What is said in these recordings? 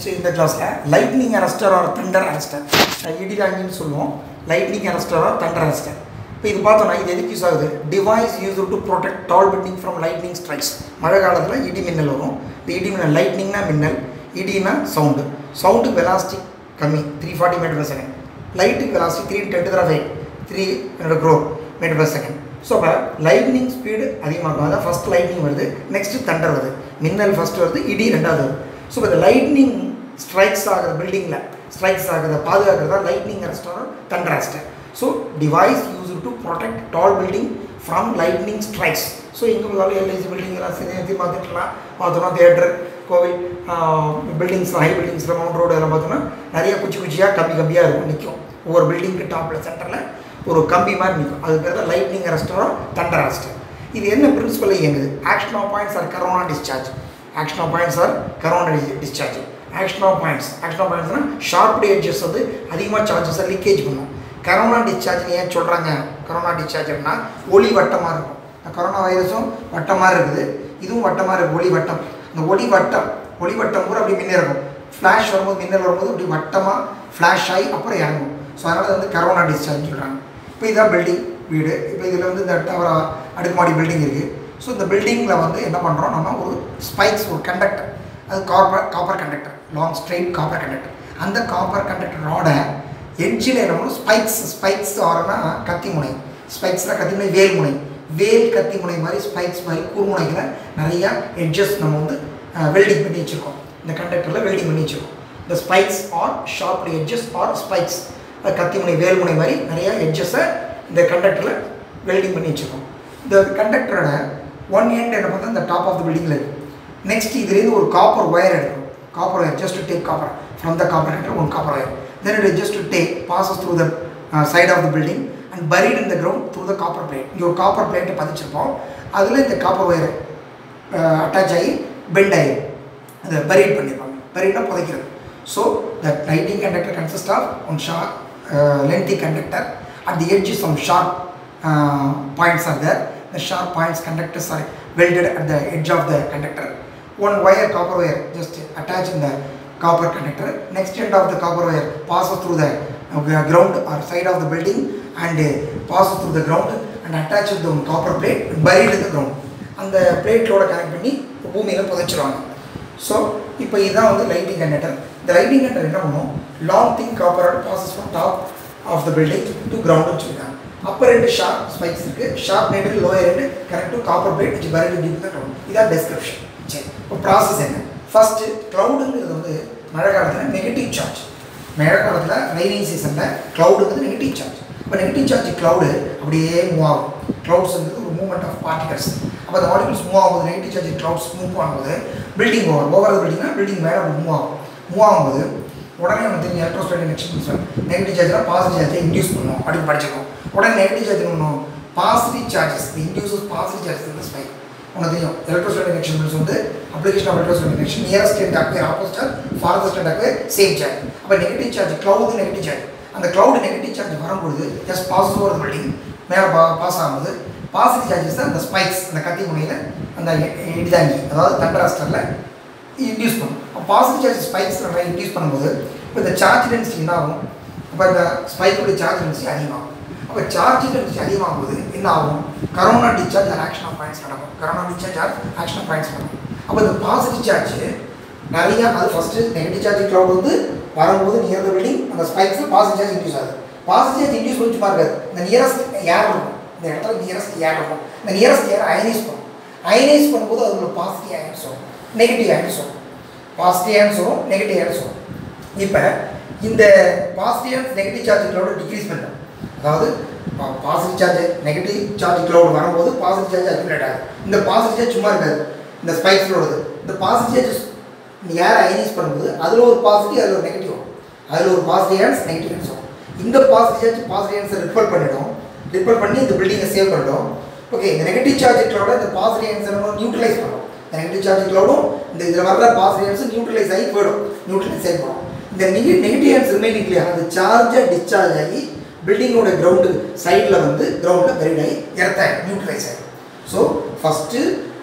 சரி இந்த கிளாஸில் lightning arrester or thunder arrester இடிலாங்கின்னு சொல்லுவோம் lightning arrester or thunder arrester இப்போ இது பார்த்தோன்னா இது எதுக்கு யூஸ் ஆகுது device use to protect tall building from lightning strikes மழை காலத்தில் இடி மின்னல் வரும் இந்த இடி மின்னல் லைட்னிங்னா மின்னல் இடினா சவுண்டு சவுண்டுக்கு வெலாசிட்டி கம்மி three forty metre per second லைட்டுக்கு velocity three ten to five three hundred crore metre per second so அப்போ லைட்னிங் ஸ்பீடு அதிகமாகும் அதான் ஃபஸ்ட் லைட்னிங் வருது நெக்ஸ்ட்டு தண்டர் வருது மின்னல் ஃபஸ்ட்டு வருது இடி ரெண்டாவது வருது ஸோ இப்போ இந்த லைட்னிங் ஸ்ட்ரைக்ஸ் ஆகிற பில்டிங்கில் ஸ்ட்ரைக்ஸ் ஆகிறத பாதுகாக்கிறதா lightning arrester thunder arrester so device use to protect tall building from lightning strikes so எங்கே போதாலும் எல்ஐசி பில்டிங் எல்லாம் சினியத்தி பார்த்துட்டுலாம் பார்த்தோம்னா தியேட்டர் கோவில் பில்டிங்ஸ் ஹை பில்டிங்ஸில் மவுண்ட் ரோடு எல்லாம் பார்த்தோம்னா நிறைய குச்சி குச்சியாக கம்பி கம்பியாக இருக்கும் நிற்கும் ஒவ்வொரு பில்டிங்க்கு டாப்பில் சென்டரில் ஒரு கம்பி மாதிரி நிற்கும் அது பேர் தான் லைட்னிங் அரெஸ்டரோ தண்டர் அரெஸ்டர் இது என்ன பிரின்சிபல் இயங்குது action of points or corona discharge action of points or corona discharge action of points action of பாயிண்ட்ஸ்னால் ஷார்ப்டு எட்ஜஸ் வந்து அதிகமாக சார்ஜஸை லீக்கேஜ் பண்ணும் கரோனா டிஸ்சார்ஜ் ஏன் சொல்கிறாங்க கரோனா டிஸ்சார்ஜ் அப்படின்னா ஒளி வட்டமாக இருக்கும் இந்த கொரோனா வைரஸும் வட்டமாக இருக்குது இதுவும் வட்டமாக இருக்குது ஒளி வட்டம் இந்த ஒளி வட்டம் ஒளி வட்டம் கூட அப்படி மின்னே இருக்கும் ஃப்ளாஷ் வரும்போது மின்னல் வரும்போது இப்படி வட்டமாக ஃப்ளாஷ் ஆகி அப்புறம் இறங்கும் ஸோ அதனால் வந்து கரோனா டிஸ்சார்ஜ் சொல்கிறாங்க இப்போ இதுதான் பில்டிங் வீடு இப்போ இதில் வந்து இந்த டவர் அடுக்குமாடி பில்டிங் இருக்குது ஸோ இந்த பில்டிங்கில் வந்து என்ன பண்ணுறோம் நம்ம ஒரு ஸ்பைக்ஸ் ஒரு கண்டக்டர் அது copper copper conductor long straight copper conductor அந்த காப்பர் கண்டக்டர் ராடை எட்ஜில் என்ன பண்ணும் ஸ்பைக்ஸ் ஸ்பைக்ஸ் ஆறுனா கத்தி முனை ஸ்பைக்ஸில் கத்தி முனை வேல் முனை வேல் கத்தி முனை மாதிரி ஸ்பைக்ஸ் மாதிரி குறுமுனைகளை நிறையா எட்ஜஸ் நம்ம வந்து வெல்டிங் பண்ணி வச்சுருக்கோம் இந்த கண்டக்டரில் வெல்டிங் பண்ணி வச்சுருக்கோம் இந்த spikes or sharp edges or spikes கத்தி முனை வேல் முனை மாதிரி நிறையா எட்ஜஸை இந்த கண்டக்டரில் வெல்டிங் பண்ணி வச்சுருக்கோம் இந்த கண்டக்டரோட ஒன் எண்ட் என்ன பார்த்தா இந்த டாப் ஆஃப் த பில்டிங்கில் இருக்குது நெக்ஸ்ட் இதுலேருந்து ஒரு காப்பர் ஒயர் எடுக்கணும் copper wire just to take copper from the copper conductor one copper wire then it just to take passes through the side of the building and buried in the ground through the copper plate இங்கே ஒரு copper பிளேட்டை பதிச்சிருப்போம் அதில் இந்த copper wire attach ஆகி bend ஆகி அதை buried பண்ணியிருப்பாங்க பரீட்னா புதைக்கிறது so the lighting conductor consist of one sharp lengthy conductor at the edge some sharp points are there the sharp points conductors are welded at the edge of the conductor one wire copper wire just attached in the copper conductor next end of the copper wire passes through the uh, ground or side of the building and uh, passes through the ground and attached to the copper plate buried in the ground அந்த பிளேட்டோட connect பண்ணி பூமியில் புதைச்சிருவாங்க so இப்போ இதுதான் வந்து lighting conductor இந்த lighting conductor என்ன பண்ணும் long thing copper passes from top of the building to ground வச்சுருக்காங்க அப்போ ரெண்டு ஷார்ப் ஸ்பைக்ஸ் இருக்குது ஷார்ப் நெட்டு லோயர் ரெண்டு கரெக்டு காப்பர் பிளேட் வச்சு பரடி டீப் தான் கிரவுண்ட் இதான் டெஸ்கிரிப்ஷன் சரி இப்போ ப்ராசஸ் என்ன ஃபஸ்ட்டு க்ளவுடுங்கிறது வந்து மழை காலத்தில் நெகட்டிவ் சார்ஜ் மழை காலத்தில் ரைனிங் சீசனில் க்ளவுடுங்கிறது நெகட்டிவ் சார்ஜ் இப்போ நெகட்டிவ் சார்ஜ் க்ளவுடு அப்படியே மூவ் ஆகும் க்ளவுட்ஸுங்கிறது ஒரு மூவ்மெண்ட் ஆஃப் பார்ட்டிகல்ஸ் அப்போ அந்த மாலிகுல்ஸ் மூவ் ஆகும்போது நெகட்டிவ் சார்ஜ் க்ளவுட்ஸ் மூவ் பண்ணும்போது பில்டிங் ஓவர் ஓவர் பில்டிங்னா பில்டிங் மேலே அப்படி மூவ் ஆகும் மூவ் ஆகும்போது உடனே வந்து எலக்ட்ரோஸ்டாட்டிக் எக்ஸ்பென்ஸ் நெகட்டிவ் சார்ஜ்னால் பாசிட்டிவ் சார்ஜை இன்டியூஸ் பண்ணும் அப்படின்னு படிச்சிருக்கோம் உடனே நெகட்டிவ் சார்ஜ் பண்ணணும் positive charges the induces positive charges இந்த ஸ்பைக் உனக்கு தெரியும் எலக்ட்ரோஸ்டாட்டிக் எக்ஸ்பென்ஸ் வந்து application of electrostatic connection nearest and acquire opposite charge farthest and acquire same charge அப்போ negative charge cloud negative charge அந்த க்ளவுடு நெகட்டிவ் சார்ஜ் வரும்பொழுது just pass over building மேலே பா pass ஆகும்போது பாசிட்டிவ் சார்ஜஸ் தான் அந்த spikes அந்த கத்தி முனையில் அந்த இடிதாங்கி அதாவது தண்டராஸ்டரில் இன்டியூஸ் பண்ணும் பாசிட்டிவ் சார்ஜ் ஸ்பைக்ஸில் இன்டியூஸ் பண்ணும்போது இப்போ இந்த சார்ஜ் டென்சிட்டி என்ன ஆகும் அப்போ இந்த ஸ்பைக்கோட சார்ஜ் டென்சிட்டி அதிகமாகும் அப்போ சார்ஜ் டென்சிட்டி அதிகமாகும் போது என்ன ஆகும் corona discharge or action of points நடக்கும் corona discharge or action of points நடக்கும் அப்போ இந்த பாசிட்டிவ் சார்ஜ் நிறையா அது ஃபஸ்ட்டு நெகட்டிவ் சார்ஜ் க்ளவுட் வந்து வரும்போது நியர் த பில்டிங் அந்த ஸ்பைக்ஸில் பாசிட்டிவ் சார்ஜ் இன்டியூஸ் ஆகுது பாசிட்டிவ் சார்ஜ் இன்டியூஸ் பண்ணி சும்மா இருக்காது இந்த நியரஸ்ட் ஏர் இருக்கும் இந்த இடத்துல நியரஸ்ட் ஏர் இருக்கும் இந்த நியரஸ்ட் ஏர் அயனைஸ் பண்ணும் அயனைஸ் பண்ணும்போது அது ஒரு பாசிட்டிவ் அயன்ஸ் வரும் நெகட்டிவ் அயன்ஸ் வரும் பாசிட்டிவ் அயன்ஸ் வரும் நெகட்டிவ் அயன்ஸ் வரும் இப்போ இந்த positive ions negative charge cloud decrease பண்ணும் அதாவது positive charge negative charge cloud வரும்போது பாசிட்டிவ் சார்ஜ் அக்யூமுலேட் ஆகுது இந்த பாசிட்டிவ் சார்ஜ் சும்மா இருக்காது இந்த ஸ்பைக்ஸோடது இந்த பாசிட்டிவ் சார்ஜ் ஏர் அயனைஸ் பண்ணும்போது அதில் ஒரு பாசிட்டிவ் அதில் ஒரு நெகட்டிவ் வரும் அதில் ஒரு பாசிட்டிவ் ஆன்ஸ் நெகட்டிவ் ஆன்ஸ் வரும் இந்த பாசிட்டிவ் சார்ஜ் பாசிட்டிவ் ஆன்ஸை ரிப்பல் பண்ணிடும் ரிப்பல் பண்ணி இந்த பில்டிங்கை சேவ் பண்ணிடும் ஓகே இந்த நெகட்டிவ் சார்ஜ் க்ளவுட இந்த பாசிட்டிவ் ஆன்ஸை நம்ம நியூட்ரலைஸ் பண்ணுறோம் இந்த நெகட்டிவ் சார்ஜ் க்ளவுடும் இந்த இதில் வர்ற பாசிட்டிவ் ஆன்ஸும் நியூட்ரலைஸ் ஆகி போயிடும் நியூட்ரலைஸ் ஆகி போடும் இந்த நெகி நெகட்டிவ் ஆன்ஸ் ரிமைனிங் இல்லையா அந்த சார்ஜை டிஸ்சார்ஜ் ஆகி பில்டிங்கோட கிரவுண்டு சைடில் வந்து கிரவுண்டில் பெரிட் ஆகி எர்த்தாயிடும் நியூட்ரலைஸ் ஆகிடும் ஸோ ஃபஸ்ட்டு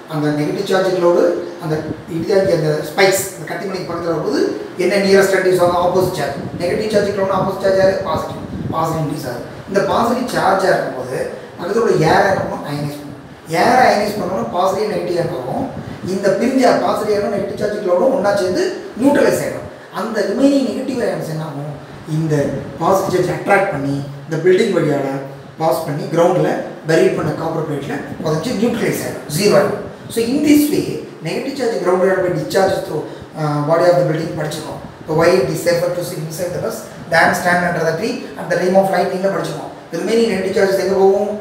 அந்த நெகட்டிவ் சார்ஜ் லோடு அந்த இடியாக்கி அந்த ஸ்பைக்ஸ் அந்த கத்திமணிக்கு பக்கத்தில் வரும்போது என்ன நியரஸ்ட் ரெடியூஸ் ஆகும் opposite charge negative charge load opposite charge யாரு பாசிட்டிவ் பாசிட்டிவ் இன்க்ரீஸ் ஆகுது இந்த பாசிட்டிவ் சார்ஜாக இருக்கும்போது பக்கத்தில் உள்ள ஏர் இருக்கும் அயனைஸ் பண்ணும் ஏர் அயனைஸ் பண்ணணும் பாசிட்டிவ் நெகட்டிவ் ஆகும் இந்த பிரிஞ்ச பாசிட்டிவ் நெகட்டிவ் சார்ஜ் லோடும் ஒன்றா சேர்ந்து நியூட்ரலைஸ் ஆகிடும் அந்த ரிமைனிங் நெகட்டிவ் அயன்ஸ் என்ன ஆகும் இந்த பாசிட்டிவ் சார்ஜ் அட்ராக்ட் பண்ணி இந்த பில்டிங் வழியால் பாஸ் பண்ணி கிரவுண்டில் பரீட் பண்ண காப்பர் பிளேட்டில் புதைச்சி நியூட்ரலைஸ் ஆகிடும் ஜீரோ ஆகிடும் so in this way negative charge ground by discharge through body of the building படிச்சிருக்கோம் இப்போ why it is safer to sit inside the bus than stand under the tree at the time of லைட்டிங்கில் படிச்சிருக்கோம் remaining negative charges எங்கே போகும்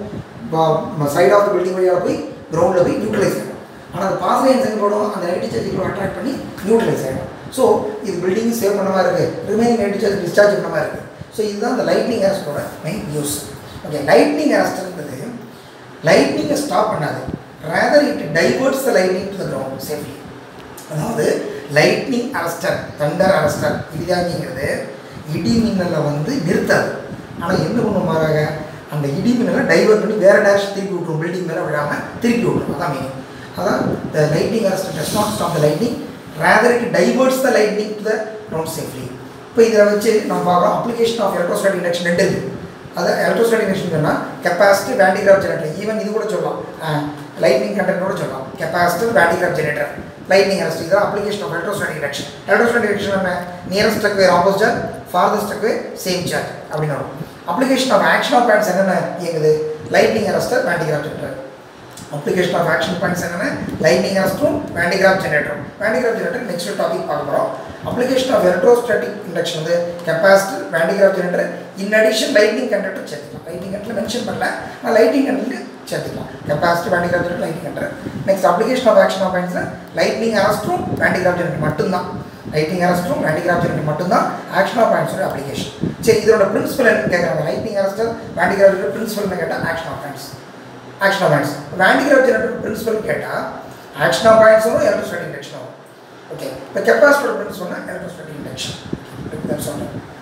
side of the building வழியாக போய் கிரவுண்டில் போய் நியூட்ரலைஸ் ஆகிடும் ஆனால் அந்த பாசிட்டிவ் எங்கே போடும் அந்த நெகட்டிவ் சார்ஜ் அட்ராக்ட் பண்ணி நியூட்ரலைஸ் ஆகிடும் ஸோ இது பில்டிங் சேவ் பண்ண மாதிரி இருக்குது ரிமைனிங் நெகட்டிவ் சார்ஜ் டிஸ்சார்ஜ் பண்ண மாதிரி இருக்குது ஸோ இதுதான் அந்த லைட்னிங் அரெஸ்டோட மெயின் யூஸ் ஓகே லைட்னிங் அரெஸ்ட்ன்றது லைட்னிங்கை ஸ்டாப் பண்ணாது rather it diverts the lightning to the ground safely அதாவது லைட்னிங் அரஸ்டர் தண்டர் அரஸ்டர் இடிதாங்கிங்கிறது இடி மின்னலை வந்து நிறுத்தாது ஆனால் என்ன பண்ணும் மாறாக அந்த இடி மின்னலை டைவர்ட் பண்ணி வேறு டேரக்ஷன் திருப்பி விட்ரும் பில்டிங் மேலே விழாமல் திருப்பி விட்ரும் அதான் மீனிங் அதான் the lightning arrester does not stop the lightning rather it diverts the lightning to the ground safely இப்போ இதில் வச்சு நம்ம பார்க்குறோம் அப்ளிகேஷன் ஆஃப் எலக்ட்ரோஸ்டாட்டிக் இண்டக்ஷன் ரெண்டு இருக்குது அது எலக்ட்ரோஸ்டாட்டிக் இண்டக்ஷன் சொன்னால் கெப்பாசிட்டி வேண்டிகிராஃப் ஜெனரேட்டர் ஈவன் இது கூட சொல்லலாம் லைட்னிங் கண்டக்ட் கூட சொல்லலாம் capacity Van de Graaff generator lightning arrest இதெல்லாம் application of electrostatic induction electrostatic induction என்ன நியரஸ்ட் ஸ்டக்வேர் ஆப்போசிட் சார்ஜ் ஃபார்தஸ்ட் ஸ்டக்வேர் சேம் சார்ஜ் அப்படின்னு வரும் application of action of points என்னென்ன இயங்குது lightning arrester Van de Graaff generator application of action points என்னென்ன லைட்னிங் அரஸ்ட்டும் வேண்டிகிராஃப் ஜெனரேட்டரும் வேண்டிகிராஃப் ஜெனரேட்டர் நெக்ஸ்ட் டாபிக் பார்க்க போகிறோம் அப்ளிகேஷன் ஆஃப் எலக்ட்ரோஸ்டாட்டிக் இண்டக்ஷன் வந்து capacitor Van de Graaff generator in addition lightning conductor சேர்த்துக்கலாம் லைட்னிங் கண்டக்டர் மென்ஷன் பண்ணல நான் லைட்னிங் கண்டக்டர் சேர்த்துக்கலாம் capacity Van de Graaff generator lightning conductor next application of action of பாயிண்ட்ஸில் lightning அரஸ்ட்டும் Van de Graaff generator மட்டும்தான் லைட்னிங் அரஸ்ட்டும் வேண்டிகிராஃப் ஜெனரேட்டர் மட்டும்தான் ஆக்ஷன் ஆஃப் பாயிண்ட்ஸோட அப்ளிகேஷன் சரி இதோட பிரின்சிபல் என்ன கேட்குறாங்க lightning arrester Van de Graaff generator principle கேட்டால் action of points action of points Van de Graaff generator principle கேட்டால் ஆக்ஷன் ஆஃப் பாயிண்ட்ஸ் வரும் எலக்ட்ரோஸ்டாட்டிக் இண்டக்ஷன் வரும் ஓகே இப்போ கெப்பாசிட்டர் பிரின்சிபல்னா எலக்ட்ரோஸ்டாட்டிக் இண்டக்ஷன் சொன்னேன்